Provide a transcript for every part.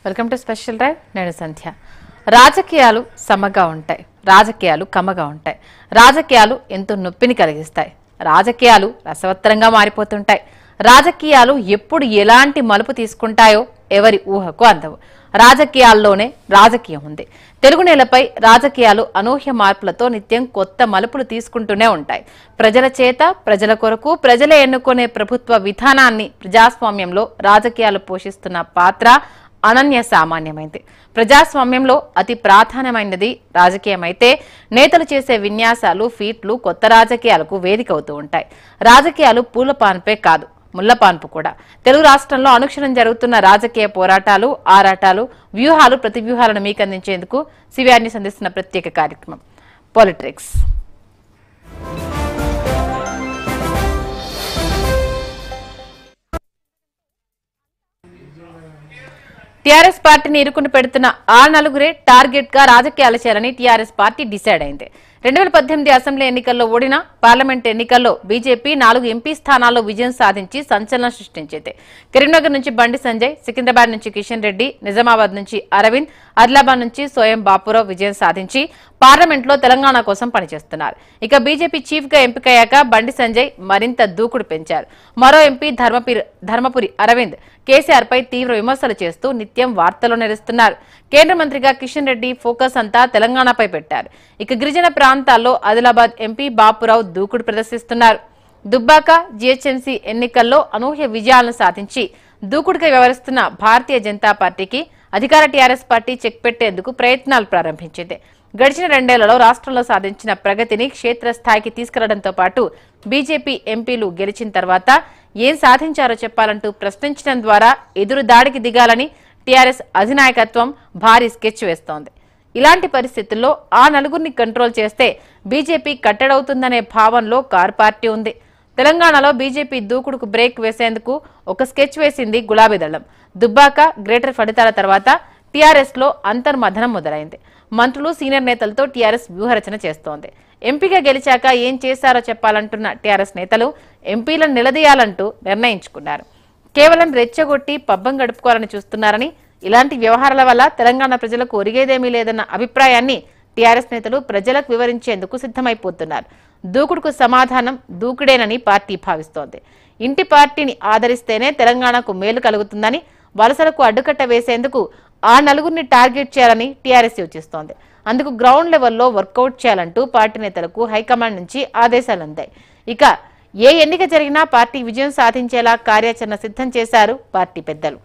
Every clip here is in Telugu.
వెల్కమ్ టు స్పెషల్ డ్రైవ్ నేను సంధ్య రాజకీయాలు సమ్మగా ఉంటాయి రాజకీయాలు కమ్మగా ఉంటాయి రాజకీయాలు ఎంతో నొప్పిని కలిగిస్తాయి రాజకీయాలు రసవత్తరంగా మారిపోతుంటాయి రాజకీయాలు ఎప్పుడు ఎలాంటి మలుపు తీసుకుంటాయో ఎవరి ఊహకు అందవు రాజకీయాల్లోనే రాజకీయం ఉంది తెలుగు నేలపై రాజకీయాలు అనూహ్య మార్పులతో నిత్యం కొత్త మలుపులు తీసుకుంటూనే ఉంటాయి ప్రజల చేత ప్రజల కొరకు ప్రజలే ఎన్నుకునే ప్రభుత్వ విధానాన్ని ప్రజాస్వామ్యంలో రాజకీయాలు పోషిస్తున్న పాత్ర అనన్య సామాన్యమైంది ప్రజాస్వామ్యంలో అతి ప్రాధాన్యమైనది రాజకీయమైతే నేతలు చేసే విన్యాసాలు ఫీట్లు కొత్త రాజకీయాలకు వేదిక అవుతూ ఉంటాయి రాజకీయాలు పూలపాన్పే కాదు ముల్లపాన్పు కూడా తెలుగు రాష్ట్రంలో అనుక్షణం జరుగుతున్న రాజకీయ పోరాటాలు ఆరాటాలు వ్యూహాలు ప్రతి వ్యూహాలను మీకు అందించేందుకు సివిఆర్ని సంధిస్తున్న ప్రత్యేక కార్యక్రమం పాలిట్రిక్స్ టీఆర్ఎస్ పార్టీని ఇరుకుని పెడుతున్న ఆ నలుగురే టార్గెట్ గా రాజకీయాలు చేయాలని టీఆర్ఎస్ పార్టీ డిసైడ్ అయింది రెండు వేల పద్దెనిమిది అసెంబ్లీ ఎన్నికల్లో ఓడిన పార్లమెంట్ ఎన్నికల్లో బీజేపీ నాలుగు ఎంపీ స్థానాల్లో విజయం సాధించి సంచలనం సృష్టించింది కరీంనగర్ నుంచి బండి సంజయ్ సికింద్రాబాద్ నుంచి కిషన్ రెడ్డి నిజామాబాద్ నుంచి అరవింద్ ఆదిలాబాద్ నుంచి సోయం బాపురావు విజయం సాధించి పార్లమెంట్లో తెలంగాణ కోసం పనిచేస్తున్నారు ఇక బీజేపీ చీఫ్ గా ఎంపికయ్యాక బండి సంజయ్ మరింత దూకుడు పెంచారు మరో ఎంపీ ధర్మపురి ధర్మపురి అరవింద్ కేసీఆర్ పై తీవ్ర విమర్శలు చేస్తూ నిత్యం వార్తల్లో నిలుస్తున్నారు కేంద్ర మంత్రిగా కిషన్ రెడ్డి ఫోకస్ అంతా తెలంగాణపై పెట్టారు ఇక గిరిజన ప్రాంతాల్లో ఆదిలాబాద్ ఎంపీ బాపురావు దూకుడు ప్రదర్శిస్తున్నారు దుబ్బాక జీహెచ్ఎంసీ ఎన్నికల్లో అనూహ్య విజయాలను సాధించి దూకుడుగా వ్యవహరిస్తున్న భారతీయ జనతా పార్టీకి అధికార టీఆర్ఎస్ పార్టీ చెక్ పెట్టేందుకు ప్రయత్నాలు ప్రారంభించింది గడిచిన రెండేళ్లలో రాష్ట్రంలో సాధించిన ప్రగతిని క్షేత్రస్థాయికి తీసుకెళ్లడంతో పాటు బీజేపీ ఎంపీలు గెలిచిన తర్వాత ఏం సాధించారో చెప్పాలంటూ ప్రశ్నించడం ద్వారా ఎదురు దాడికి దిగాలని టీఆర్ఎస్ అధినాయకత్వం భారీ స్కెచ్ వేస్తోంది ఇలాంటి పరిస్థితుల్లో ఆ నలుగురిని కంట్రోల్ చేస్తే బీజేపీ కట్టడవుతుందనే భావనలో కార్ పార్టీ ఉంది తెలంగాణలో బీజేపీ దూకుడుకు బ్రేక్ వేసేందుకు ఒక స్కెచ్ వేసింది గులాబీ దళం దుబ్బాక గ్రేటర్ ఫలితాల తర్వాత టీఆర్ఎస్ లో అంతర్మథనం మొదలైంది మంత్రులు సీనియర్ నేతలతో టీఆర్ఎస్ వ్యూహరచన చేస్తోంది ఎంపీగా గెలిచాక ఏం చేశారో చెప్పాలంటున్న టీఆర్ఎస్ నేతలు ఎంపీలను నిలదీయాలంటూ నిర్ణయించుకున్నారు కేవలం రెచ్చగొట్టి పబ్బం గడుపుకోవాలని చూస్తున్నారని ఇలాంటి వ్యవహారాల వల్ల తెలంగాణ ప్రజలకు ఒరిగేదేమీ లేదన్న అభిప్రాయాన్ని టీఆర్ఎస్ నేతలు ప్రజలకు వివరించేందుకు సిద్ధమైపోతున్నారు దూకుడుకు సమాధానం దూకుడేనని పార్టీ భావిస్తోంది ఇంటి పార్టీని ఆదరిస్తేనే తెలంగాణకు మేలు కలుగుతుందని వలసలకు అడ్డుకట్ట వేసేందుకు ఆ నలుగురిని టార్గెట్ చేయాలని టీఆర్ఎస్ యోచిస్తోంది అందుకు గ్రౌండ్ లెవెల్లో వర్కౌట్ చేయాలంటూ పార్టీ నేతలకు హైకమాండ్ నుంచి ఆదేశాలు అందాయి ఇక ఏ ఎన్నిక జరిగినా పార్టీ విజయం సాధించేలా కార్యాచరణ సిద్ధం చేశారు పార్టీ పెద్దలు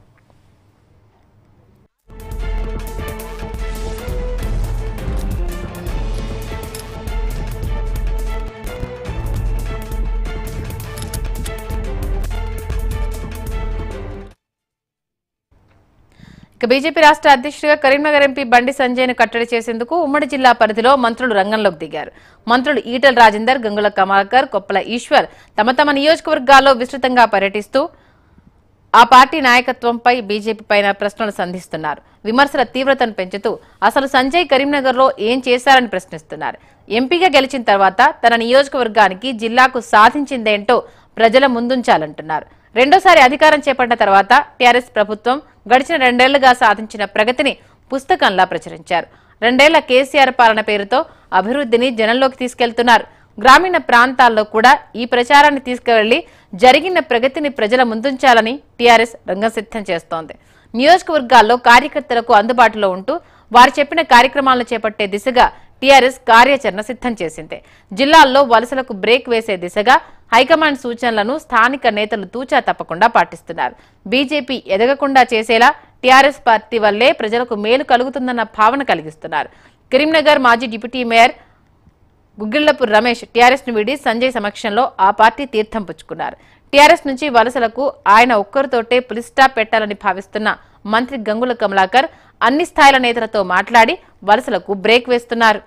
ఇక బీజేపీ రాష్ట్ర అధ్యక్షుడిగా కరీంనగర్ ఎంపీ బండి సంజయ్ను కట్టడి చేసేందుకు ఉమ్మడి జిల్లా పరిధిలో మంత్రులు రంగంలోకి దిగారు మంత్రులు ఈటల రాజేందర్ గంగుల కమలాకర్ కొప్పల ఈశ్వర్ తమ తమ నియోజకవర్గాల్లో విస్తృతంగా పర్యటిస్తూ ఆ పార్టీ నాయకత్వంపై బీజేపీ పైన ప్రశ్నలు సంధిస్తున్నారు విమర్శల తీవ్రతను పెంచుతూ అసలు సంజయ్ కరీంనగర్లో ఏం చేశారని ప్రశ్నిస్తున్నారు ఎంపీగా గెలిచిన తర్వాత తన నియోజకవర్గానికి జిల్లాకు సాధించిందేంటో ప్రజల ముందుంచాలంటున్నారు రెండోసారి అధికారం చేపట్టిన తర్వాత టీఆర్ఎస్ ప్రభుత్వం గడిచిన రెండేళ్లుగా సాధించిన ప్రగతిని పుస్తకంలా ప్రచురించారు రెండేళ్ల కేసీఆర్ పాలన పేరుతో అభివృద్ధిని జనంలోకి తీసుకెళ్తున్నారు గ్రామీణ ప్రాంతాల్లో కూడా ఈ ప్రచారాన్ని తీసుకువెళ్లి జరిగిన ప్రగతిని ప్రజల ముందుంచాలని టీఆర్ఎస్ రంగం సిద్ధం చేస్తోంది నియోజకవర్గాల్లో కార్యకర్తలకు అందుబాటులో ఉంటూ వారు చెప్పిన కార్యక్రమాలను చేపట్టే దిశగా టీఆర్ఎస్ కార్యాచరణ సిద్ధం చేసింది జిల్లాల్లో వలసలకు బ్రేక్ వేసే దిశగా హైకమాండ్ సూచనలను స్థానిక నేతలు తూచా తప్పకుండా పాటిస్తున్నారు బీజేపీ ఎదగకుండా చేసేలా టీఆర్ఎస్ పార్టీ వల్లే ప్రజలకు మేలు కలుగుతుందన్న భావన కలిగిస్తున్నారు కరీంనగర్ మాజీ deputy mayor Guggillapu Ramesh TRS ను వీడి సంజయ్ సమక్షంలో ఆ పార్టీ తీర్థం పుచ్చుకున్నారు టీఆర్ఎస్ నుంచి వలసలకు ఆయన ఒక్కరితోటే పులి స్టాప్ పెట్టాలని భావిస్తున్న మంత్రి గంగుల కమలాకర్ అన్ని స్థాయిల నేతలతో మాట్లాడి వలసలకు బ్రేక్ వేస్తున్నారు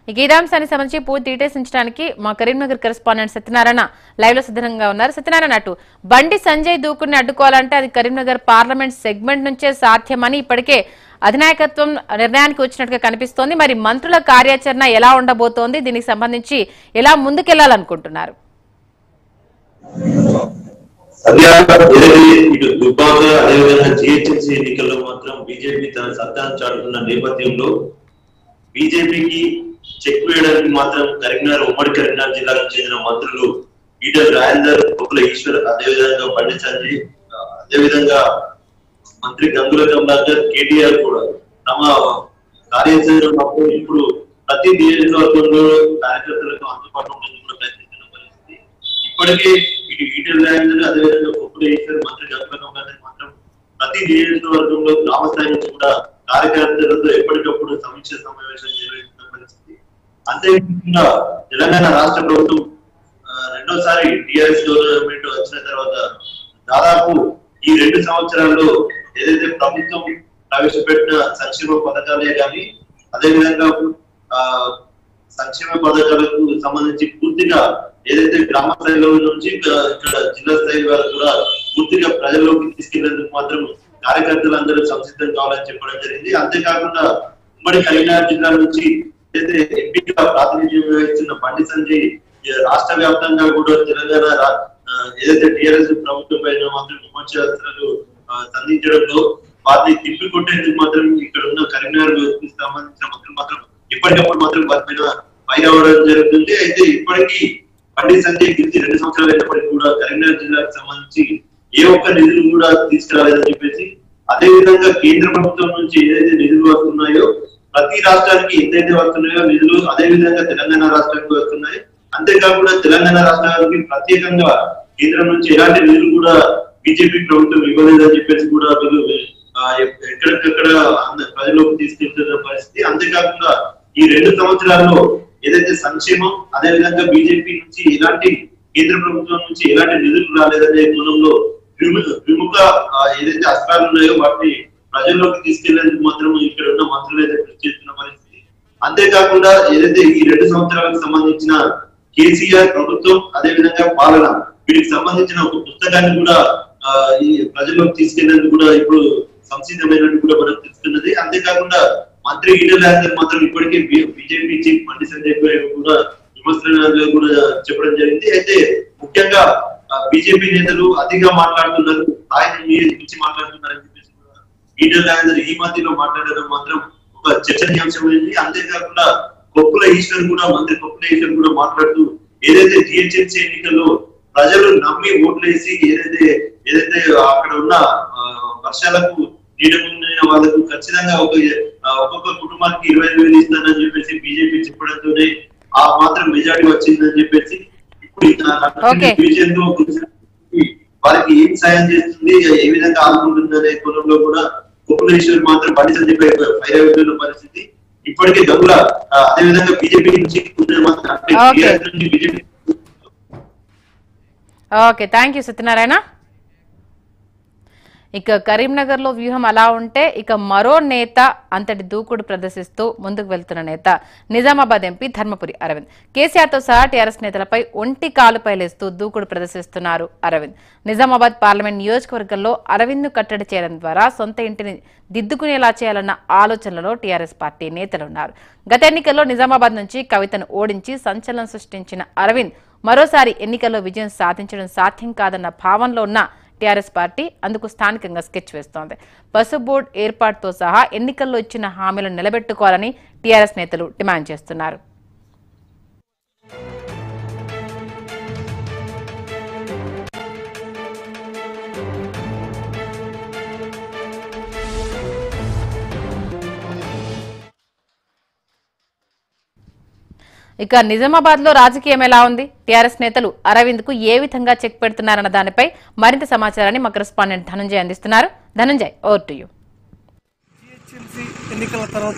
ఇక ఇదే అంశానికి సంబంధించి పూర్తి డీటెయిల్స్ ఇచ్చడానికి మా కరీంనగర్ కరెస్పాండెంట్ సత్యనారాయణ లైవ్ లో సిద్ధంగా ఉన్నారు సత్యనారాయణ అటు బండి సంజయ్ దూకుని అడ్డుకోవాలంటే అది కరీంనగర్ పార్లమెంట్ సెగ్మెంట్ నుంచే సాధ్యమని ఇప్పటికే అధినాయకత్వం నిర్ణయానికి వచ్చినట్టుగా కనిపిస్తోంది మరి మంత్రుల కార్యాచరణ ఎలా ఉండబోతోంది దీనికి సంబంధించి ఎలా ముందుకెళ్లాలనుకుంటున్నారు అదేవిధంగా ఇటు దుబ్బాక అదేవిధంగా జిహెచ్ఎంసీ ఎన్నికల్లో మాత్రం బీజేపీ తన సత్తాను చాటుతున్న నేపథ్యంలో బీజేపీకి చెక్ వేయడానికి మాత్రం కరీంనగర్ ఉమ్మడి కరీంనగర్ జిల్లాకు చెందిన మంత్రులు ఈటల రాజేందర్ బొక్కుల ఈశ్వర్ అదేవిధంగా బండి సంజయ్ అదేవిధంగా మంత్రి గంగుల కమలాకర్ కేటీఆర్ కూడా తమ కార్యాచరణ మాత్రం ఇప్పుడు ప్రతి నియోజకవర్గంలో కార్యకర్తలకు అందుబాటులో ఉండేందుకు కూడా ప్రయత్నిస్తున్న పరిస్థితి ఇప్పటికే ఇటు ఈటెల్ రాజేందర్ అదేవిధంగా కుప్పలేశ్వర్ మంత్రి గంగుల కమలాకర్ మాత్రం ప్రతి నియోజకవర్గంలో గ్రామ స్థాయి నుంచి కూడా కార్యకర్తలతో ఎప్పటికప్పుడు సమీక్ష సమావేశం నిర్వహిస్తున్న పరిస్థితి అంతేకాకుండా తెలంగాణ రాష్ట్ర ప్రభుత్వం ఆ, రెండోసారి టిఆర్ఎస్ గవర్నమెంట్ వచ్చిన తర్వాత దాదాపు ఈ రెండు సంవత్సరాల్లో ఏదైతే ప్రభుత్వం ప్రవేశపెట్టిన సంక్షేమ పథకాలే కానీ అదేవిధంగా ఆ సంక్షేమ పథకాలకు సంబంధించి పూర్తిగా ఏదైతే గ్రామ స్థాయిలో నుంచి ఇక్కడ ఇక్కడ జిల్లా స్థాయి వరకు కూడా పూర్తిగా ప్రజల్లోకి తీసుకెళ్లేందుకు మాత్రం కార్యకర్తలందరూ సంసిద్ధం కావాలని చెప్పడం జరిగింది అంతేకాకుండా ఉమ్మడి కరీంనగర్ జిల్లా నుంచి ఏదైతే ఎంపీగా ప్రాతినిధ్యం వహిస్తున్న బండి సంజయ్ ఈ రాష్ట్ర వ్యాప్తంగా కూడా తెలంగాణ రా- ఆ, ఏదైతే టిఆర్ఎస్ ప్రభుత్వం పైన మాత్రం విమర్శలు ఆ, సంధించడంలో వారిని తిప్పి కొట్టేందుకు మాత్రం ఇక్కడ ఉన్న కరీంనగర్ కి సంబంధించిన మంత్రులు మాత్రం ఇప్పటికప్పుడు మాత్రం వారి పైన ఫైర్ అవ్వడం జరుగుతుంది అయితే ఇప్పటికీ బండి సంజయ్ గెలిచి రెండు సంవత్సరాలు అయినప్పటికీ కూడా కరీంనగర్ జిల్లాకు సంబంధించి ఏ ఒక్క నిధులు కూడా తీసుకురాలేదని చెప్పేసి అదే విధంగా కేంద్ర ప్రభుత్వం నుంచి ఏదైతే నిధులు వస్తున్నాయో ప్రతి రాష్ట్రానికి ఎంతైతే వస్తున్నాయో నిధులు అదే విధంగా తెలంగాణ రాష్ట్రానికి వస్తున్నాయి అంతేకాకుండా తెలంగాణ రాష్ట్రానికి ప్రత్యేకంగా కేంద్రం నుంచి ఎలాంటి నిధులు కూడా బీజేపీ ప్రభుత్వం ఇవ్వలేదని చెప్పేసి కూడా వీళ్ళు ఆ, ఎక్- ఎక్కడికక్కడ అంద- ప్రజల్లోకి తీసుకెళ్తున్న పరిస్థితి అంతేకాకుండా ఈ రెండు సంవత్సరాల్లో ఏదైతే సంక్షేమం అదే విధంగా బీజేపీ నుంచి ఎలాంటి కేంద్ర ప్రభుత్వం నుంచి ఎలాంటి నిధులు రాలేదనే కోణంలో విము- విముఖ ఆ, ఏదైతే అస్త్రాలు ఉన్నాయో వాటిని ప్రజల్లోకి తీసుకెళ్లేందుకు మాత్రం ఇక్కడ ఉన్న మంత్రులు అయితే కృషి చేస్తున్న పరిస్థితి అంతేకాకుండా ఏదైతే ఈ రెండు సంవత్సరాలకు సంబంధించిన కేసీఆర్ ప్రభుత్వం అదే విధంగా పాలన వీటికి సంబంధించిన ఒక పుస్తకాన్ని కూడా ఆ, ఈ ప్రజల్లోకి తీసుకెళ్లేందుకు కూడా ఇప్పుడు సంసిద్ధమైనట్టు కూడా మనకు తెలుస్తున్నది అంతేకాకుండా మంత్రి ఈటల రాజేందర్ మాత్రం ఇప్పటికే బీజేపీ చీఫ్ బండి సంజయ్ పై కూడా విమర్శలు కూడా చెప్పడం జరిగింది అయితే ముఖ్యంగా బీజేపీ నేతలు అతిగా మాట్లాడుతున్నారు ఆయన మించి మాట్లాడుతున్నారని చెప్పేసి కూడా ఈటల రాజేందర్ ఈ మధ్యలో మాట్లాడడం మాత్రం ఒక చర్చనీయాంశమైంది అంతేకాకుండా కొప్పుల ఈశ్వర్ కూడా మంత్రి కొప్పుల ఈశ్వర్ కూడా మాట్లాడుతూ ఏదైతే జిహెచ్ఎంసీ ఎన్నికల్లో ప్రజలు నమ్మి ఓట్లేసి ఏదైతే ఏదైతే అక్కడ ఉన్న ఆ, వర్షాలకు నీడమున్న వాళ్ళకు ఖచ్చితంగా ఒక ఆ, ఒక్కొక్క కుటుంబానికి ఇరవై ఐదు వేలు ఇస్తానని చెప్పేసి బీజేపీ చెప్పడంతోనే ఆ మాత్రం మెజారిటీ వచ్చిందని చెప్పేసి ఇప్పుడు ఈ Okay. డివిజన్ లో వారికి ఏం సాయం చేస్తుంది ఏ విధంగా ఆదుకుంటుంది అనే కోణంలో కూడా కుప్పలేశ్వర్ మాత్రం బండి సంజయ్ పై ఫైర్ అవుతున్న పరిస్థితి ఇప్పటికే గంగుల ఆ, అదే విధంగా బీజేపీ నుంచి కొందరు మాత్రం అంటే Okay. TRS నుంచి BJP okay thank you Satyanarayana ఇక కరీంనగర్ లో వ్యూహం అలా ఉంటే ఇక మరో నేత అంతటి దూకుడు ప్రదర్శిస్తూ ముందుకు వెళ్తున్న నేత నిజామాబాద్ ఎంపీ ధర్మపురి అరవింద్ కేసీఆర్ తో సహా టీఆర్ఎస్ నేతలపై ఒంటి కాలుపై లేస్తూ దూకుడు ప్రదర్శిస్తున్నారు అరవింద్ నిజామాబాద్ పార్లమెంట్ నియోజకవర్గంలో అరవింద్ ను కట్టడి చేయడం ద్వారా సొంత ఇంటిని దిద్దుకునేలా చేయాలన్న ఆలోచనలో టీఆర్ఎస్ పార్టీ నేతలున్నారు గత ఎన్నికల్లో నిజామాబాద్ నుంచి కవితను ఓడించి సంచలనం సృష్టించిన అరవింద్ మరోసారి ఎన్నికల్లో విజయం సాధించడం సాధ్యం కాదన్న భావనలో ఉన్న టీఆర్ఎస్ పార్టీ అందుకు స్థానికంగా స్కెచ్ వేస్తోంది బస్సు బోర్డు ఏర్పాటుతో సహా ఎన్నికల్లో ఇచ్చిన హామీలను నిలబెట్టుకోవాలని టీఆర్ఎస్ నేతలు డిమాండ్ చేస్తున్నారు ఇక నిజామాబాద్ లో రాజకీయం ఎలా ఉంది టీఆర్ఎస్ నేతలు అరవింద్ కు ఏ విధంగా చెక్ పెడుతున్నారన్న దానిపై మరింత సమాచారాన్ని మా కరెస్పాండెంట్ ధనంజయ్ అందిస్తున్నారు Dhananjay over to you GHMC ఎన్నికల తర్వాత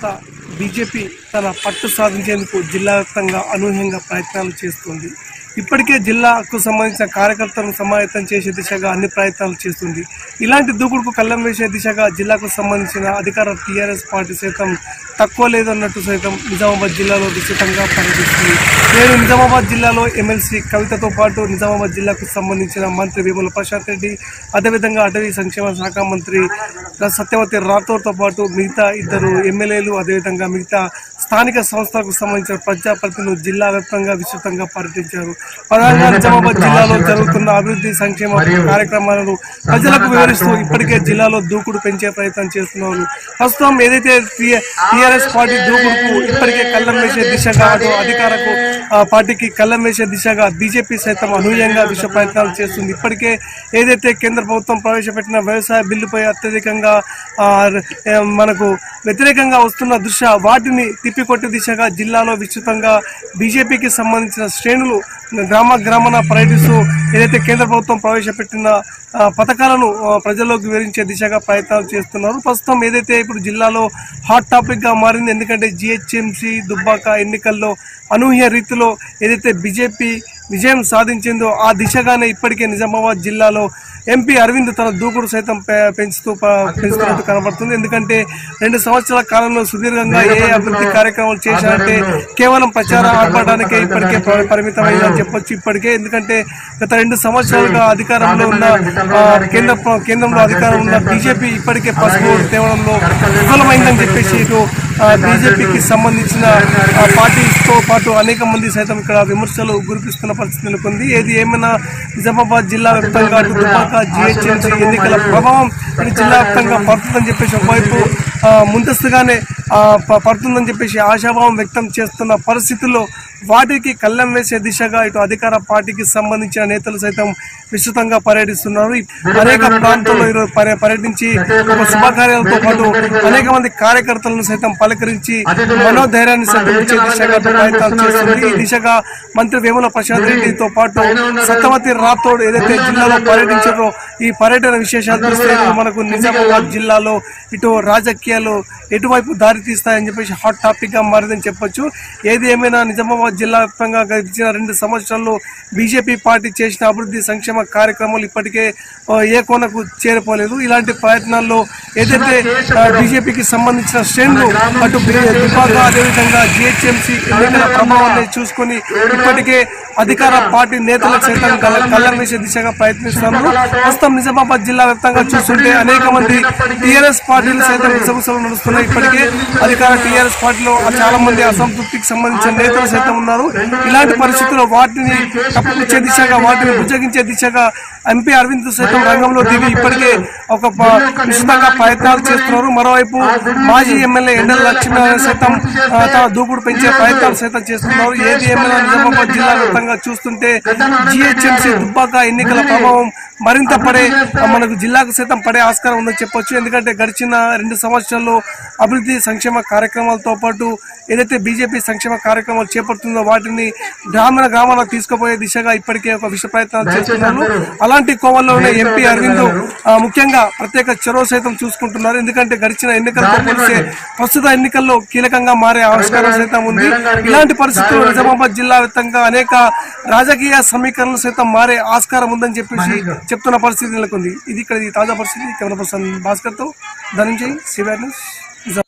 బీజేపీ తన పట్టు సాధించేందుకు జిల్లా వ్యాప్తంగా అనూహ్యంగా ప్రయత్నాలు చేస్తుంది ఇప్పటికే జిల్లాకు సంబంధించిన కార్యకర్తలను సమాయత్తం చేసే దిశగా అన్ని ప్రయత్నాలు చేస్తుంది ఇలాంటి దూకుడుకు కళ్ళం వేసే దిశగా జిల్లాకు సంబంధించిన అధికార టీఆర్ఎస్ పార్టీ సైతం తక్కువ లేదన్నట్టు సైతం నిజామాబాద్ జిల్లాలో విస్తృతంగా పర్యటిస్తుంది నేడు నిజామాబాద్ జిల్లాలో ఎమ్మెల్సీ కవితతో పాటు నిజామాబాద్ జిల్లాకు సంబంధించిన మంత్రి వేముల ప్రశాంత్ రెడ్డి అదేవిధంగా అటవీ సంక్షేమ శాఖ మంత్రి సత్యవతి రాథోడ్తో పాటు మిగతా ఇద్దరు ఎమ్మెల్యేలు అదేవిధంగా మిగతా స్థానిక సంస్థలకు సంబంధించిన ప్రజాప్రతినిధులు జిల్లా వ్యాప్తంగా విస్తృతంగా పర్యటించారు ప్రధానంగా నిజామాబాద్ జిల్లాలో జరుగుతున్న అభివృద్ధి సంక్షేమ కార్యక్రమాలను ప్రజలకు వివరిస్తూ ఇప్పటికే జిల్లాలో దూకుడు పెంచే ప్రయత్నం చేస్తున్నారు ప్రస్తుతం ఏదైతే టీఆర్ఎస్ పార్టీ దూకుడుకు ఇప్పటికే కళ్ళం వేసే దిశగా అటు అధికారకు ఆ, పార్టీకి కళ్ళం వేసే దిశగా బీజేపీ సైతం అనూహ్యంగా విష ప్రయత్నాలు చేస్తుంది ఇప్పటికే ఏదైతే కేంద్ర ప్రభుత్వం ప్రవేశపెట్టిన వ్యవసాయ బిల్లుపై అత్యధికంగా ఆ, ఏ, మనకు వ్యతిరేకంగా వస్తున్న దృశ్య వాటిని తిప్పికొట్టే దిశగా జిల్లాలో విస్తృతంగా బీజేపీకి సంబంధించిన శ్రేణులు గ్రామ గ్రామాన పర్యటిస్తూ ఏదైతే కేంద్ర ప్రభుత్వం ప్రవేశపెట్టిన ఆ, పథకాలను ఆ, ప్రజల్లోకి వివరించే దిశగా ప్రయత్నాలు చేస్తున్నారు ప్రస్తుతం ఏదైతే ఇప్పుడు జిల్లాలో హాట్ టాపిక్ గా మారింది ఎందుకంటే జిహెచ్ఎంసీ దుబ్బాక ఎన్నికల్లో అనూహ్య రీతిలో ఏదైతే బీజేపీ విజయం సాధించిందో ఆ దిశగానే ఇప్పటికే నిజామాబాద్ జిల్లాలో ఎంపీ అరవింద్ తన దూకుడు సైతం పె- పెంచుతూ ప- పెంచుతున్నట్టు కనబడుతుంది ఎందుకంటే రెండు సంవత్సరాల కాలంలో సుదీర్ఘంగా ఏ అభివృద్ధి కార్యక్రమాలు చేశారంటే కేవలం ప్రచార ఆర్భాటానికే ఇప్పటికే ప- పరిమితమైందని చెప్పొచ్చు ఇప్పటికే ఎందుకంటే గత రెండు సంవత్సరాలుగా అధికారంలో ఉన్న ఆ, కేంద్ర ప్ర- కేంద్రంలో అధికారం ఉన్న బీజేపీ ఇప్పటికే పసుపు ఓటు తేవడంలో విఫలమైందని చెప్పేసి ఇటు బీజేపీకి సంబంధించిన ఆ, పార్టీతో పాటు అనేక మంది సైతం ఇక్కడ విమర్శలు గురిపిస్తున్న పరిస్థితి నెలకొంది ఏది ఏమైనా నిజామాబాద్ జిల్లా వ్యాప్తంగా అటు దుబ్బాక జిహెచ్ఎంసీ ఎన్నికల ప్రభావం ఇటు జిల్లా వ్యాప్తంగా పడుతుందని చెప్పేసి ఒకవైపు ఆ, ముందస్తుగానే ఆ, ప- పడుతుందని చెప్పేసి ఆశాభావం వ్యక్తం చేస్తున్న పరిస్థితుల్లో వాటికి కళ్ళెం వేసే దిశగా ఇటు అధికార పార్టీకి సంబంధించిన నేతలు సైతం విస్తృతంగా పర్యటిస్తున్నారు ఈ అనేక ప్రాంతాల్లో ఈరోజు పర్య- పర్యటించి ఒక శుభకార్యాలతో పాటు అనేక మంది కార్యకర్తలను సైతం పలకరించి మనోధైర్యాన్ని సైతం ఇచ్చే దిశగా ప్రయత్నాలు చేస్తుంది ఈ దిశగా మంత్రి వేముల ప్రశాంత్ రెడ్డితో పాటు సత్యవతి రాథోడ్ ఏదైతే జిల్లాలో పర్యటించారో ఈ పర్యటన విశేషాలు చూస్తే మనకు నిజామాబాద్ జిల్లాలో ఇటు రాజకీయాలు ఎటువైపు దారి తీస్తాయని చెప్పేసి హాట్ టాపిక్ గా మారిందని చెప్పొచ్చు ఏది ఏమైనా నిజామాబాద్ జిల్లా వ్యాప్తంగా గడిచిన రెండు సంవత్సరాల్లో బీజేపీ పార్టీ చేసిన అభివృద్ధి సంక్షేమ కార్యక్రమాలు ఇప్పటికే ఆ, ఏ కోనకు చేరిపోలేదు ఇలాంటి ప్రయత్నాల్లో ఏదైతే బీజేపీకి సంబంధించిన శ్రేణులు అటు విభాగ అదేవిధంగా జిహెచ్ఎంసీ ఎన్నికల ప్రభావాన్ని చూసుకొని ఇప్పటికే అధికార పార్టీ నేతలకు సైతం కళ్ళ కళ్ళం వేసే దిశగా ప్రయత్నిస్తున్నారు ప్రస్తుతం నిజామాబాద్ జిల్లా వ్యాప్తంగా చూస్తుంటే అనేక మంది టీఆర్ఎస్ పార్టీలు సైతం గుసగుసలు నడుస్తున్నాయి ఇప్పటికే అధికార టీఆర్ఎస్ పార్టీలో చాలా మంది అసంతృప్తికి సంబంధించిన నేతలు సైతం ఉన్నారు ఇలాంటి పరిస్థితుల్లో వాటిని కప్పిపుచ్చే దిశగా వాటిని బుజ్జగించే దిశగా ఎంపీ అరవింద్ సైతం రంగంలో దిగి ఇప్పటికే ఒక ప- విస్తృతంగా ప్రయత్నాలు చేస్తున్నారు మరోవైపు మాజీ ఎమ్మెల్యే ఎండల లక్ష్మీనారాయణ సైతం ఆ, తన దూకుడు పెంచే ప్రయత్నాలు సైతం చేస్తున్నారు ఏది ఏమైనా నిజామాబాద్ జిల్లా వ్యాప్తంగా చూస్తుంటే జిహెచ్ఎంసీ దుబ్బాక ఎన్నికల ప్రభావం మరింత పడే ఆ, మనకు జిల్లాకు సైతం పడే ఆస్కారం ఉందని చెప్పొచ్చు ఎందుకంటే గడిచిన రెండు సంవత్సరాల్లో అభివృద్ధి సంక్షేమ కార్యక్రమాలతో పాటు ఏదైతే బీజేపీ సంక్షేమ కార్యక్రమాలు చేపడుతుందో వాటిని గ్రామీణ గ్రామాలకు తీసుకుపోయే దిశగా ఇప్పటికే ఒక విష ప్రయత్నాలు చేస్తున్నారు అలాంటి కోవల్లోనే ఎంపీ అరవింద్ ఆ, ముఖ్యంగా ప్రత్యేక చొరవ సైతం చూసుకుంటున్నారు ఎందుకంటే గడిచిన ఎన్నికలతో పోలిస్తే ప్రస్తుత ఎన్నికల్లో కీలకంగా మారే ఆవిష్కారం సైతం ఉంది ఇలాంటి పరిస్థితుల్లో నిజామాబాద్ జిల్లా వ్యాప్తంగా అనేక రాజకీయ సమీకరణలు సైతం మారే ఆస్కారం ఉందని చెప్పేసి చెప్తున్న పరిస్థితి నెలకొంది ఇది ఇక్కడ ఈ తాజా పరిస్థితి కెమెరా పర్సన్ భాస్కర్ తో ధనంజయ్ సివిఆర్ న్యూస్ నిజామాబాద్.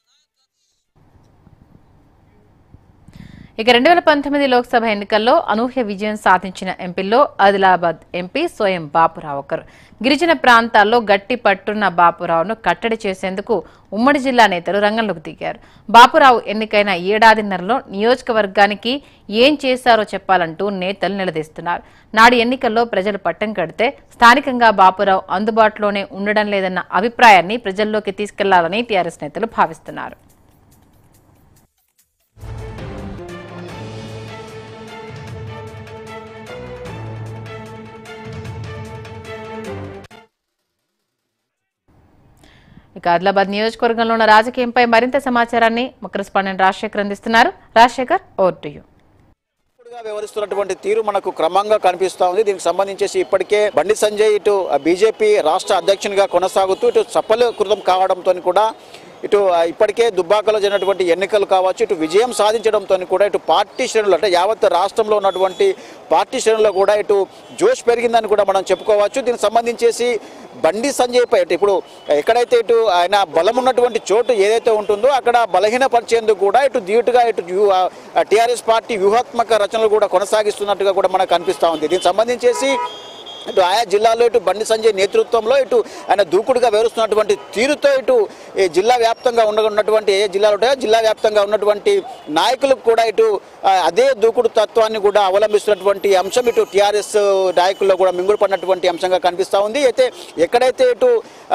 ఇక రెండు వేల పంతొమ్మిది లోక్సభ ఎన్నికల్లో అనూహ్య విజయం సాధించిన ఎంపీల్లో ఆదిలాబాద్ ఎంపీ స్వయం బాపురావు ఒకరు గిరిజన ప్రాంతాల్లో గట్టి పట్టున్న బాపురావును కట్టడి చేసేందుకు ఉమ్మడి జిల్లా నేతలు రంగంలోకి దిగారు బాపురావు ఎన్నికైన ఏడాదిన్నరలో నియోజకవర్గానికి ఏం చేశారో చెప్పాలంటూ నేతలు నిలదీస్తున్నారు నాడు ఎన్నికల్లో ప్రజలు పట్టం కడితే స్థానికంగా బాపురావు అందుబాటులోనే ఉండడం లేదన్న అభిప్రాయాన్ని ప్రజల్లోకి తీసుకెళ్లాలని టీఆర్ఎస్ నేతలు భావిస్తున్నారు ఇక ఆదిలాబాద్ నియోజకవర్గంలో ఉన్న రాజకీయంపై మరింత సమాచారాన్ని మా కరెస్పాండెంట్ రాజశేఖర్ అందిస్తున్నారు రాజశేఖర్ ఓవర్ టు యూ గా వ్యవహరిస్తున్నటువంటి తీరు మనకు క్రమంగా కనిపిస్తా ఉంది దీనికి సంబంధించేసి ఇప్పటికే బండి సంజయ్ ఇటు బీజేపీ రాష్ట్ర అధ్యక్షునిగా కొనసాగుతూ ఇటు సఫలీకృతం కావడంతో కూడా ఇటు ఆ, ఇప్పటికే దుబ్బాకలో జరిగినటువంటి ఎన్నికలు కావచ్చు ఇటు విజయం సాధించడంతో కూడా ఇటు పార్టీ శ్రేణులు అంటే యావత్ రాష్ట్రంలో ఉన్నటువంటి పార్టీ శ్రేణుల్లో కూడా ఇటు జోష్ పెరిగిందని కూడా మనం చెప్పుకోవచ్చు దీనికి సంబంధించేసి బండి సంజయ్ పై ఇటు ఇప్పుడు ఎక్కడైతే ఇటు ఆయన బలం ఉన్నటువంటి చోటు ఏదైతే ఉంటుందో అక్కడ బలహీనపరిచేందుకు కూడా ఇటు ధీటుగా ఇటు టీఆర్ఎస్ పార్టీ వ్యూహాత్మక రచనలు కూడా కొనసాగిస్తున్నట్టుగా కూడా మనకు కనిపిస్తూ ఉంది దీనికి సంబంధించేసి ఇటు ఆయా జిల్లాలో ఇటు బండి సంజయ్ నేతృత్వంలో ఇటు ఆయన దూకుడుగా వ్యవహరిస్తున్నటువంటి తీరుతో ఇటు ఈ జిల్లా వ్యాప్తంగా ఉన్న ఉన్నటువంటి ఏ జిల్లాలు ఉంటాయో జిల్లా వ్యాప్తంగా ఉన్నటువంటి నాయకులకు కూడా ఇటు ఆ, అదే దూకుడు తత్వాన్ని కూడా అవలంబిస్తున్నటువంటి అంశం ఇటు టీఆర్ఎస్ నాయకుల్లో కూడా మింగుడు పడినటువంటి అంశంగా కనిపిస్తూ ఉంది అయితే ఎక్కడైతే ఇటు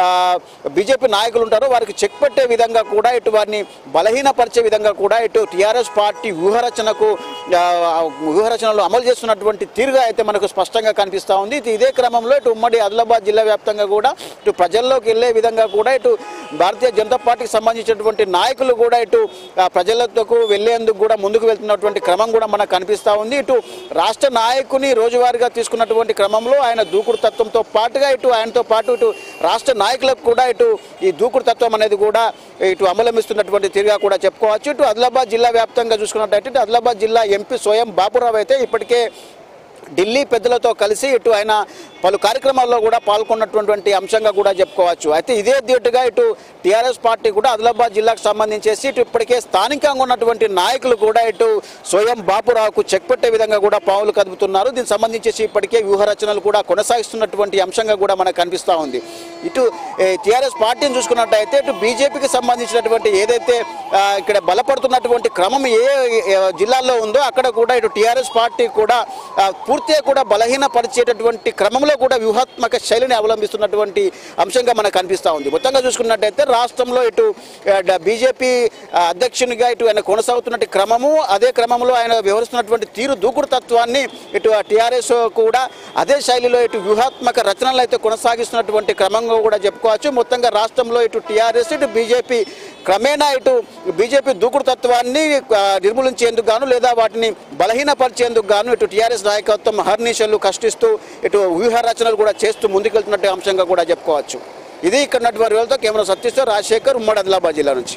బీజేపీ నాయకులు ఉంటారో వారికి చెక్ పెట్టే విధంగా కూడా ఇటు వారిని బలహీనపరిచే విధంగా కూడా ఇటు టీఆర్ఎస్ పార్టీ వ్యూహరచనకు ఆ, వ్యూహరచనలు అమలు చేస్తున్నటువంటి తీరుగా అయితే మనకు స్పష్టంగా కనిపిస్తూ ఉంది ఇది ఇదే క్రమంలో ఇటు ఉమ్మడి ఆదిలాబాద్ జిల్లా వ్యాప్తంగా కూడా ఇటు ప్రజల్లోకి వెళ్ళే విధంగా కూడా ఇటు భారతీయ జనతా పార్టీకి సంబంధించినటువంటి నాయకులు కూడా ఇటు ఆ, ప్రజలకు వెళ్లేందుకు కూడా ముందుకు వెళ్తున్నటువంటి క్రమం కూడా మనకు కనిపిస్తూ ఉంది ఇటు రాష్ట్ర నాయకుని రోజువారీగా తీసుకున్నటువంటి క్రమంలో ఆయన దూకుడు తత్వంతో పాటుగా ఇటు ఆయనతో పాటు ఇటు రాష్ట్ర నాయకులకు కూడా ఇటు ఈ దూకుడు తత్వం అనేది కూడా ఇటు అమలమిస్తున్నటువంటి తీరుగా కూడా చెప్పుకోవచ్చు ఇటు ఆదిలాబాద్ జిల్లా వ్యాప్తంగా చూసుకున్నట్టయితే ఇటు ఆదిలాబాద్ జిల్లా ఎంపీ స్వయం బాపురావు అయితే ఇప్పటికే ఢిల్లీ పెద్దలతో కలిసి ఇటు ఆయన పలు కార్యక్రమాల్లో కూడా పాల్గొన్నటువంటి అంశంగా కూడా చెప్పుకోవచ్చు అయితే ఇదే ధీటుగా ఇటు టీఆర్ఎస్ పార్టీ కూడా ఆదిలాబాద్ జిల్లాకు సంబంధించేసి ఇటు ఇప్పటికే స్థానికంగా ఉన్నటువంటి నాయకులు కూడా ఇటు స్వయం బాపురావుకు చెక్ పెట్టే విధంగా కూడా పావులు కదుపుతున్నారు దీనికి సంబంధించేసి ఇప్పటికే వ్యూహరచనలు కూడా కొనసాగిస్తున్నటువంటి అంశంగా కూడా మనకు కనిపిస్తూ ఉంది ఇటు టీఆర్ఎస్ పార్టీని చూసుకున్నట్టయితే ఇటు బీజేపీకి సంబంధించినటువంటి ఏదైతే ఆ, ఇక్కడ బలపడుతున్నటువంటి క్రమం ఏ ఏ జిల్లాల్లో ఉందో అక్కడ కూడా ఇటు టీఆర్ఎస్ పార్టీ కూడా ఆ, పూర్తిగా కూడా బలహీనపరిచేటటువంటి క్రమంలో కూడా వ్యూహాత్మక శైలిని అవలంబిస్తున్నటువంటి అంశంగా మనకు కనిపిస్తూ ఉంది మొత్తంగా చూసుకున్నట్టయితే రాష్ట్రంలో ఇటు బీజేపీ అధ్యక్షునిగా ఇటు ఆయన కొనసాగుతున్నటువంటి క్రమము అదే క్రమంలో ఆయన వ్యవహరిస్తున్నటువంటి తీరు దూకుడు తత్వాన్ని ఇటు టీఆర్ఎస్ కూడా అదే శైలిలో ఇటు వ్యూహాత్మక రచనలు అయితే కొనసాగిస్తున్నటువంటి క్రమంగా కూడా చెప్పుకోవచ్చు మొత్తంగా రాష్ట్రంలో ఇటు టీఆర్ఎస్ ఇటు బీజేపీ క్రమేణా ఇటు బీజేపీ దూకుడు తత్వాన్ని ఆ, నిర్మూలించేందుకు గాను లేదా వాటిని బలహీనపరిచేందుకు గాను ఇటు టీఆర్ఎస్ నాయకత్వం హర్నిశలు కష్టిస్తూ ఇటు వ్యూహ రచనలు కూడా చేస్తూ ముందుకెళ్తున్నట్టు అంశంగా కూడా చెప్పుకోవచ్చు ఇది ఇక్కడ ఉన్నటువంటి వాళ్ళతో కెమెరా సతీష్తో రాజశేఖర్ ఉమ్మడి ఆదిలాబాద్ జిల్లా నుంచి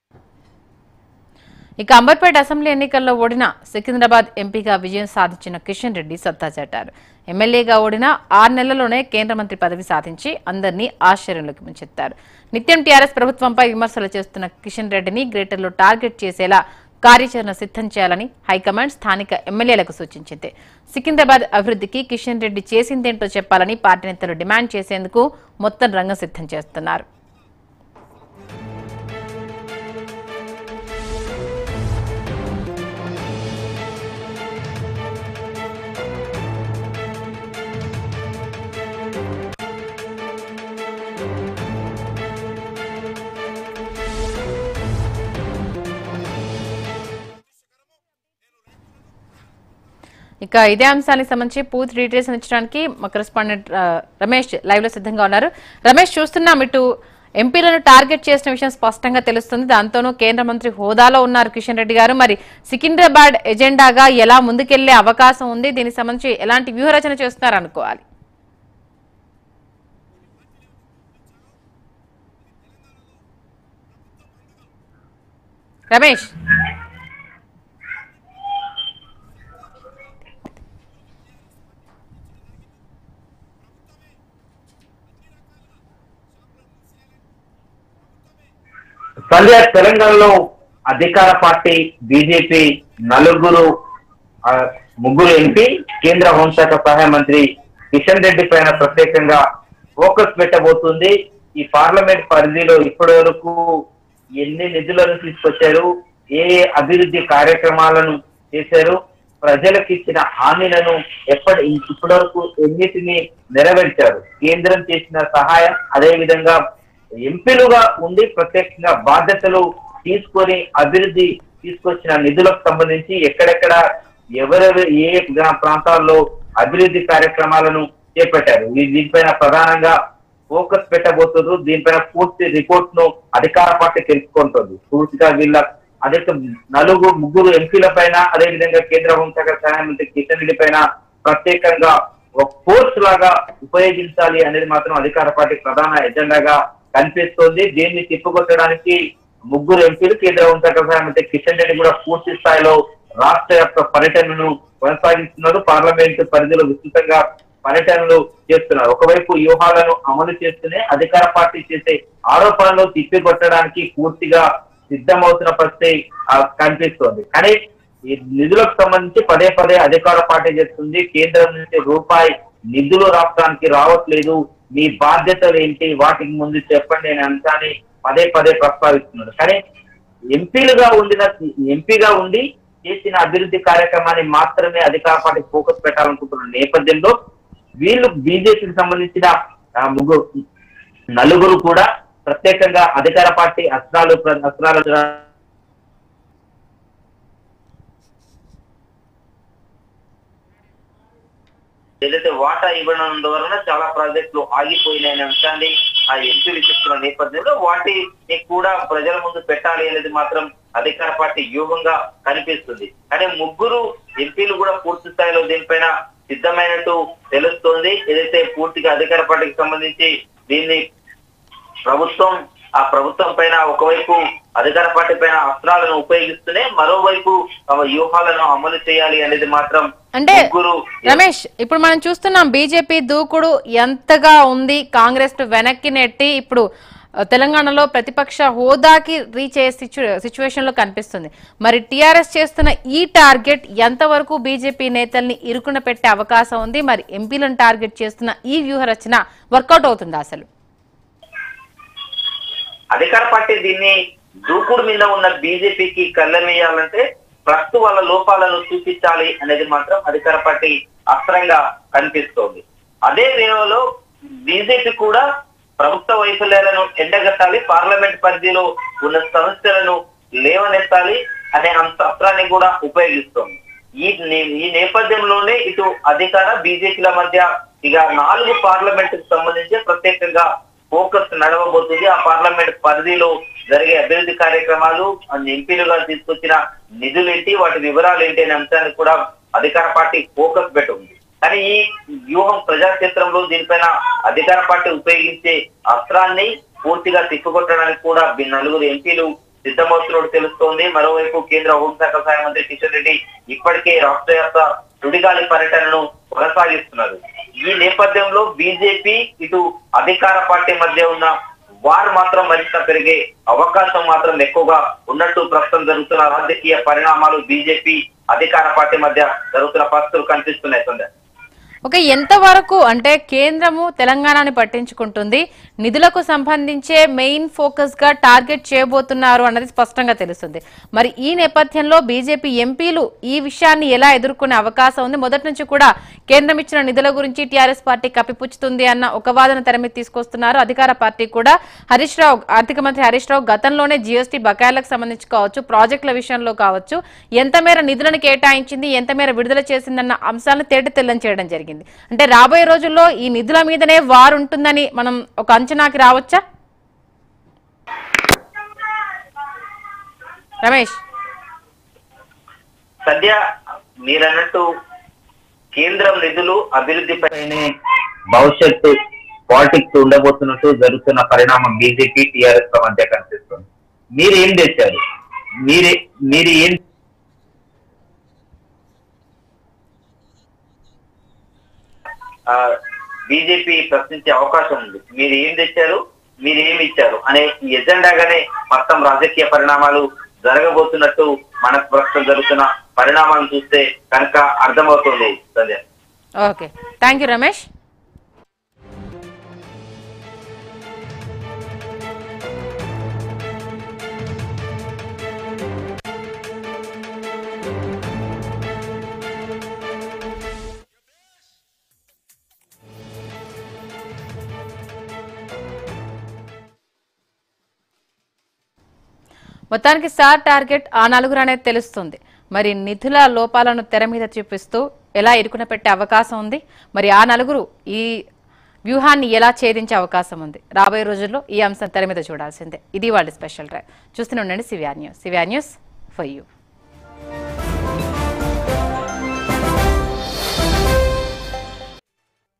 ఇక అంబర్పేట అసెంబ్లీ ఎన్నికల్లో ఓడిన సికింద్రాబాద్ ఎంపీగా విజయం సాధించిన కిషన్ రెడ్డి సత్తా చాటారు ఎమ్మెల్యేగా ఓడిన ఆరు నెలల్లోనే కేంద్ర మంత్రి పదవి సాధించి అందరినీ ఆశ్చర్యంలోకి ముంచెత్తారు నిత్యం టీఆర్ఎస్ ప్రభుత్వంపై విమర్శలు చేస్తున్న కిషన్ రెడ్డిని గ్రేటర్లో టార్గెట్ చేసేలా కార్యాచరణ సిద్ధం చేయాలని హైకమాండ్ స్థానిక ఎమ్మెల్యేలకు సూచించింది సికింద్రాబాద్ అభివృద్ధికి కిషన్ రెడ్డి చేసిందేంటో చెప్పాలని పార్టీ నేతలు డిమాండ్ చేసేందుకు మొత్తం రంగం సిద్ధం చేస్తున్నారు ఇక ఇదే అంశానికి సంబంధించి పూర్తి డీటెయిల్స్ అందించడానికి మా కరెస్పాండెంట్ ఆ, రమేష్ లైవ్ లో సిద్ధంగా ఉన్నారు రమేష్ చూస్తున్నాం ఇటు ఎంపీలను టార్గెట్ చేసిన విషయం స్పష్టంగా తెలుస్తుంది దాంతోనూ కేంద్ర మంత్రి హోదాలో ఉన్నారు కిషన్ రెడ్డి గారు మరి సికింద్రాబాద్ ఎజెండాగా ఎలా ముందుకెళ్లే అవకాశం ఉంది దీనికి సంబంధించి ఎలాంటి వ్యూహరచన చేస్తున్నారు అనుకోవాలి రమేష్ సంజయ్ తెలంగాణలో అధికార పార్టీ బీజేపీ నలుగురు ఆ, ముగ్గురు ఎంపీ కేంద్ర హోంశాఖ సహాయ మంత్రి కిషన్ రెడ్డి పైన ప్రత్యేకంగా ఫోకస్ పెట్టబోతుంది ఈ పార్లమెంట్ పరిధిలో ఇప్పటి వరకు ఎన్ని నిధులను తీసుకొచ్చారు ఏ ఏ అభివృద్ధి కార్యక్రమాలను చేశారు ప్రజలకు ఇచ్చిన హామీలను ఎప్పటి ఇప్పటి వరకు ఎన్నిటిని నెరవేర్చారు కేంద్రం చేసిన సహాయం అదే విధంగా ఎంపీలుగా ఉండి ప్రత్యేకంగా బాధ్యతలు తీసుకొని అభివృద్ధి తీసుకొచ్చిన నిధులకు సంబంధించి ఎక్కడెక్కడ ఎవరెవరు ఏ గ్రా- ప్రాంతాల్లో అభివృద్ధి కార్యక్రమాలను చేపట్టారు ఈ దీనిపైన ప్రధానంగా ఫోకస్ పెట్టబోతున్నారు దీనిపైన పూర్తి రిపోర్ట్ ను అధికార పార్టీ తెలుసుకుంటుంది పూర్తిగా వీళ్ళ అదే నలుగురు ముగ్గురు ఎంపీల పైన అదే విధంగా కేంద్ర హోంశాఖ సహాయ మంత్రి కిషన్ రెడ్డి పైన ప్రత్యేకంగా ఒక ఫోర్స్ లాగా ఉపయోగించాలి అనేది మాత్రం అధికార పార్టీ ప్రధాన ఎజెండాగా కనిపిస్తోంది దీన్ని తిప్పుకొట్టడానికి ముగ్గురు ఎంపీలు కేంద్ర హోంశాఖ సహాయ మంత్రి కిషన్ రెడ్డి కూడా పూర్తి స్థాయిలో రాష్ట్ర వ్యాప్త పర్యటనను కొనసాగిస్తున్నారు పార్లమెంట్ పరిధిలో విస్తృతంగా పర్యటనలు చేస్తున్నారు ఒకవైపు వ్యూహాలను అమలు చేస్తూనే అధికార పార్టీ చేసే ఆరోపణలు తిప్పికొట్టడానికి పూర్తిగా సిద్ధమవుతున్న పరిస్థితి ఆ, కనిపిస్తోంది కానీ ఈ నిధులకు సంబంధించి పదే పదే అధికార పార్టీ చేస్తుంది కేంద్రం నుంచి రూపాయి నిధులు రాష్ట్రానికి రావట్లేదు మీ బాధ్యతలు ఏంటి వాటికి ముందు చెప్పండి అనే అంశాన్ని పదే పదే ప్రస్తావిస్తున్నారు కానీ ఎంపీలుగా ఉండిన ఎంపీగా ఉండి చేసిన అభివృద్ధి కార్యక్రమాన్ని మాత్రమే అధికార పార్టీ ఫోకస్ పెట్టాలనుకుంటున్న నేపథ్యంలో వీళ్ళు బీజేపీకి సంబంధించిన ఆ, ముగ్గురు నలుగురు కూడా ప్రత్యేకంగా అధికార పార్టీ అస్త్రాలు ప్ర- అస్త్రాలు ఏదైతే వాటా ఇవ్వడం వలన చాలా ప్రాజెక్టులు ఆగిపోయినాయనే అంశాన్ని ఆ ఎంపీలు చెప్తున్న నేపథ్యంలో వాటిని కూడా ప్రజల ముందు పెట్టాలి అనేది మాత్రం అధికార పార్టీ వ్యూహంగా కనిపిస్తుంది కానీ ముగ్గురు ఎంపీలు కూడా పూర్తి స్థాయిలో దీనిపైన సిద్ధమైనట్టు తెలుస్తోంది ఏదైతే పూర్తిగా అధికార పార్టీకి సంబంధించి దీన్ని ప్రభుత్వం ఆ ప్రభుత్వం పైన ఒకవైపు అధికార పార్టీ పైన అస్త్రాలను ఉపయోగిస్తూనే మరోవైపు తమ వ్యూహాలను అమలు చేయాలి అనేది మాత్రం అంటే ముగ్గురు రమేష్ ఇప్పుడు మనం చూస్తున్నాం బీజేపీ దూకుడు ఎంతగా ఉంది కాంగ్రెస్ ను వెనక్కి నెట్టి ఇప్పుడు ఆ, తెలంగాణలో ప్రతిపక్ష హోదాకి రీచ్ అయ్యే సిచ్యువేషన్ లో కనిపిస్తుంది మరి టిఆర్ఎస్ చేస్తున్న ఈ టార్గెట్ ఎంతవరకు బీజేపీ నేతల్ని ఇరుకున పెట్టే అవకాశం ఉంది మరి ఎంపీలను టార్గెట్ చేస్తున్న ఈ వ్యూహ రచన వర్కౌట్ అవుతుందా అసలు అధికార పార్టీ దీన్ని దూకుడు మీద ఉన్న బీజేపీకి కళ్ళమేయాలంటే ప్రస్తు వాళ్ళ లోపాలను చూపించాలి అనేది మాత్రం అధికార పార్టీ అస్త్రంగా కనిపిస్తోంది అదే వేళలో బీజేపీ కూడా ప్రభుత్వ వైఫల్యాలను ఎండగట్టాలి పార్లమెంట్ పరిధిలో ఉన్న సమస్యలను లేవనెత్తాలి అనే అంశ అస్త్రాన్ని కూడా ఉపయోగిస్తోంది ఈ నే- ఈ నేపథ్యంలోనే ఇటు అధికార బీజేపీల మధ్య ఇక నాలుగు పార్లమెంట్ కు సంబంధించి ప్రత్యేకంగా ఫోకస్ నడవబోతుంది ఆ పార్లమెంట్ పరిధిలో జరిగే అభివృద్ధి కార్యక్రమాలు ఆ ఎంపీలుగా తీసుకొచ్చిన నిధులేంటి వాటి వివరాలు ఏంటి అనే అంశాన్ని కూడా అధికార పార్టీ ఫోకస్ పెట్టుంది కానీ ఈ వ్యూహం ప్రజాక్షేత్రంలో దీనిపైన అధికార పార్టీ ఉపయోగించే అస్త్రాన్ని పూర్తిగా తిప్పుకొట్టడానికి కూడా ఈ నలుగురు ఎంపీలు సిద్ధమవుతున్నట్టు తెలుస్తోంది మరోవైపు కేంద్ర హోంశాఖ సహాయ మంత్రి కిషన్ రెడ్డి ఇప్పటికే రాష్ట్ర వ్యాప్త సుడిగాలి పర్యటనను కొనసాగిస్తున్నారు ఈ నేపథ్యంలో బీజేపీ ఇటు అధికార పార్టీ మధ్య ఉన్న వారు మాత్రం మరింత పెరిగే అవకాశం మాత్రం ఎక్కువగా ఉన్నట్టు ప్రస్తుతం జరుగుతున్న రాజకీయ పరిణామాలు బీజేపీ అధికార పార్టీ మధ్య జరుగుతున్న పరిస్థితులు కనిపిస్తున్నాయి సంధ్య ఓకే ఎంతవరకు అంటే కేంద్రము తెలంగాణని పట్టించుకుంటుంది నిధులకు సంబంధించే మెయిన్ ఫోకస్ గా టార్గెట్ చేయబోతున్నారు అన్నది స్పష్టంగా తెలుస్తుంది మరి ఈ నేపథ్యంలో బీజేపీ ఎంపీలు ఈ విషయాన్ని ఎలా ఎదుర్కొనే అవకాశం ఉంది మొదటి నుంచి కూడా కేంద్రం ఇచ్చిన నిధుల గురించి టీఆర్ఎస్ పార్టీ కప్పిపుచ్చుతుంది అన్న ఒక వాదన తెర మీద తీసుకొస్తున్నారు అధికార పార్టీ కూడా హరీష్ రావు ఆర్థిక మంత్రి హరీష్ రావు గతంలోనే జీఎస్టీ బకాయిలకు సంబంధించి కావచ్చు ప్రాజెక్టుల విషయంలో కావచ్చు ఎంత మేర నిధులను కేటాయించింది ఎంత మేర విడుదల చేసిందన్న అంశాలను తేట తెల్లం చేయడం జరిగింది అంటే రాబోయే రోజుల్లో ఈ నిధుల మీదనే వారు ఉంటుందని మనం ఒక అంచనాకి రావచ్చా రమేష్ సద్య మీరన్నట్టు కేంద్రం నిధులు అభివృద్ధిపైనే భవిష్యత్తు పాలిటిక్స్ ఉండబోతున్నట్టు జరుగుతున్న పరిణామం బీజేపీ టీఆర్ఎస్ ల మధ్య కనిపిస్తుంది మీరు ఏం తెచ్చారు మీరే మీరు ఏం బీజేపీ ప్రశ్నించే అవకాశం ఉంది మీరు ఏం తెచ్చారు మీరు ఏమి ఇచ్చారు అనే ఈ ఎజెండాగానే మొత్తం రాజకీయ పరిణామాలు జరగబోతున్నట్టు మనకు ప్రస్తుతం జరుగుతున్న పరిణామాలను చూస్తే కనుక అర్థమవుతుంది Sandhya okay thank you Ramesh మొత్తానికి స్టార్ టార్గెట్ ఆ నలుగురు అనేది తెలుస్తుంది మరి నిధుల లోపాలను తెర మీద చూపిస్తూ ఎలా ఇరుకున పెట్టే అవకాశం ఉంది మరి ఆ నలుగురు ఈ వ్యూహాన్ని ఎలా ఛేదించే అవకాశం ఉంది రాబోయే రోజుల్లో ఈ అంశం తెర మీద చూడాల్సిందే ఇది వాళ్ళ స్పెషల్ డ్రైవ్ చూస్తూనే ఉండండి CVR news CVR news for you